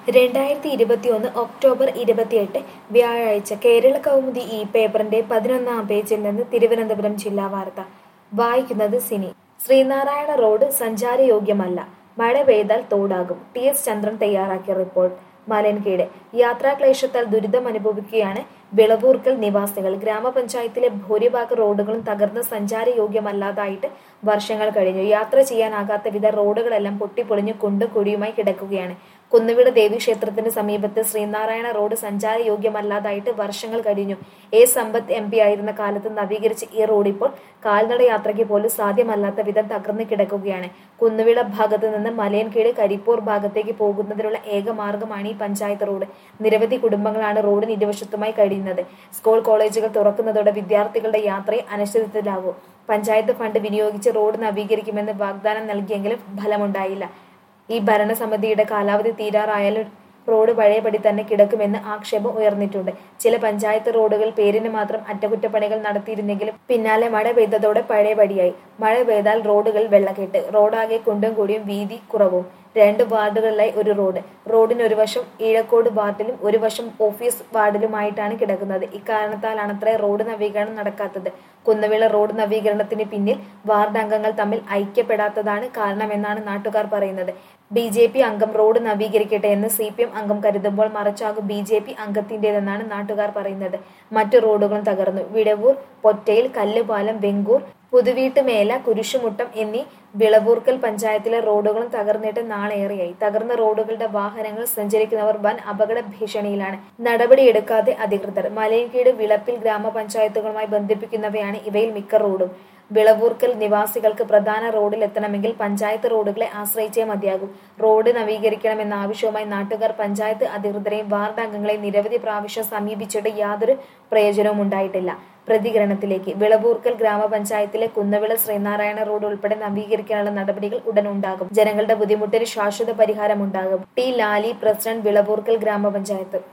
രണ്ടായിരത്തി ഇരുപത്തിയൊന്ന് ഒക്ടോബർ ഇരുപത്തിയെട്ട് വ്യാഴാഴ്ച കേരള കൗമുദി ഈ പേപ്പറിന്റെ പതിനൊന്നാം പേജിൽ നിന്ന് തിരുവനന്തപുരം ജില്ലാ വാർത്ത വായിക്കുന്നത് സിനി ശ്രീനാരായണ റോഡ് സഞ്ചാരയോഗ്യമല്ല മഴ പെയ്താൽ തോടാകും ടി എസ് ചന്ദ്രൻ തയ്യാറാക്കിയ റിപ്പോർട്ട് മലൻകീട് യാത്രാക്ലേശത്താൽ ദുരിതം അനുഭവിക്കുകയാണ് വിളവൂർക്കൽ നിവാസികൾ ഗ്രാമപഞ്ചായത്തിലെ ഭൂരിഭാഗ റോഡുകളും തകർന്ന് സഞ്ചാരയോഗ്യമല്ലാതായിട്ട് വർഷങ്ങൾ കഴിഞ്ഞു യാത്ര ചെയ്യാനാകാത്ത വിധ റോഡുകളെല്ലാം പൊട്ടിപ്പൊളിഞ്ഞു കുണ്ടും കുഴിയുമായി കിടക്കുകയാണ് കുന്നുവിള ദേവീക്ഷേത്രത്തിന് സമീപത്ത് ശ്രീനാരായണ റോഡ് സഞ്ചാരയോഗ്യമല്ലാതായിട്ട് വർഷങ്ങൾ കഴിഞ്ഞു എ സമ്പത്ത് എം പി ആയിരുന്ന കാലത്ത് നവീകരിച്ച ഈ റോഡ് ഇപ്പോൾ കാൽനട യാത്രയ്ക്ക് പോലും സാധ്യമല്ലാത്ത വിധം തകർന്നു കിടക്കുകയാണ് കുന്നുവിള ഭാഗത്ത് നിന്ന് മലയൻകീട് കരിപ്പൂർ ഭാഗത്തേക്ക് പോകുന്നതിനുള്ള ഏക മാർഗമാണ് ഈ പഞ്ചായത്ത് റോഡ് നിരവധി കുടുംബങ്ങളാണ് റോഡിന് ഇരുവശത്തുമായി കഴിയുന്നത് സ്കൂൾ കോളേജുകൾ തുറക്കുന്നതോടെ വിദ്യാർത്ഥികളുടെ യാത്രയെ അനിശ്ചിതത്വത്തിലാകും പഞ്ചായത്ത് ഫണ്ട് വിനിയോഗിച്ച് റോഡ് നവീകരിക്കുമെന്ന് വാഗ്ദാനം നൽകിയെങ്കിലും ഫലമുണ്ടായില്ല ഈ ഭരണസമിതിയുടെ കാലാവധി തീരാറായാലും റോഡ് പഴയപടി തന്നെ കിടക്കുമെന്ന് ആക്ഷേപം ഉയർന്നിട്ടുണ്ട് ചില പഞ്ചായത്ത് റോഡുകൾ പേരിന് മാത്രം അറ്റകുറ്റപ്പണികൾ നടത്തിയിരുന്നെങ്കിലും പിന്നാലെ മഴ പെയ്തതോടെ പഴയപടിയായി മഴ പെയ്താൽ റോഡുകൾ വെള്ളക്കെട്ട് റോഡാകെ കുണ്ടും കൂടിയും വീതി കുറവും രണ്ട് വാർഡുകളിലായി ഒരു റോഡ് റോഡിന് ഒരു വശം ഈഴക്കോട് വാർഡിലും ഒരു വശം ഓഫീസ് വാർഡിലുമായിട്ടാണ് കിടക്കുന്നത് ഇക്കാരണത്താലാണത്രേ റോഡ് നവീകരണം നടക്കാത്തത് കുന്നവിള റോഡ് നവീകരണത്തിന് പിന്നിൽ വാർഡ് അംഗങ്ങൾ തമ്മിൽ ഐക്യപ്പെടാത്തതാണ് കാരണമെന്നാണ് നാട്ടുകാർ പറയുന്നത് ബി ജെ പി അംഗം റോഡ് നവീകരിക്കട്ടെ എന്ന് സി പി എം അംഗം കരുതുമ്പോൾ മറിച്ചാകും ബി ജെ പി അംഗത്തിന്റേതെന്നാണ് നാട്ടുകാർ പറയുന്നത് മറ്റു റോഡുകളും തകർന്നു വിടവൂർ പൊറ്റയിൽ കല്ലുപാലം വെങ്കൂർ പുതുവീട്ടുമേല കുരിശുമുട്ടം എന്നീ വിളവൂർക്കൽ പഞ്ചായത്തിലെ റോഡുകളും തകർന്നിട്ട് നാളേറെയായി തകർന്ന റോഡുകളുടെ വാഹനങ്ങൾ സഞ്ചരിക്കുന്നവർ വൻ അപകട ഭീഷണിയിലാണ് നടപടിയെടുക്കാതെ അധികൃതർ മലയൻകീട് വിളപ്പിൽ ഗ്രാമപഞ്ചായത്തുകളുമായി ബന്ധിപ്പിക്കുന്നവയാണ് ഇവയിൽ മിക്ക റോഡും വിളവൂർക്കൽ നിവാസികൾക്ക് പ്രധാന റോഡിൽ എത്തണമെങ്കിൽ പഞ്ചായത്ത് റോഡുകളെ ആശ്രയിച്ചേ മതിയാകും റോഡ് നവീകരിക്കണമെന്ന ആവശ്യവുമായി നാട്ടുകാർ പഞ്ചായത്ത് അധികൃതരെയും വാർഡ് അംഗങ്ങളെയും നിരവധി പ്രാവശ്യം സമീപിച്ചിട്ട് യാതൊരു പ്രയോജനവും ഉണ്ടായിട്ടില്ല പ്രതികരണത്തിലേക്ക് വിളവൂർക്കൽ ഗ്രാമപഞ്ചായത്തിലെ കുന്നവിള ശ്രീനാരായണ റോഡ് ഉൾപ്പെടെ നവീകരിക്കാനുള്ള നടപടികൾ ഉടൻ ഉണ്ടാകും ജനങ്ങളുടെ ബുദ്ധിമുട്ടിന് ശാശ്വത പരിഹാരമുണ്ടാകും ടി ലാലി പ്രസിഡന്റ് വിളവൂർക്കൽ ഗ്രാമപഞ്ചായത്ത്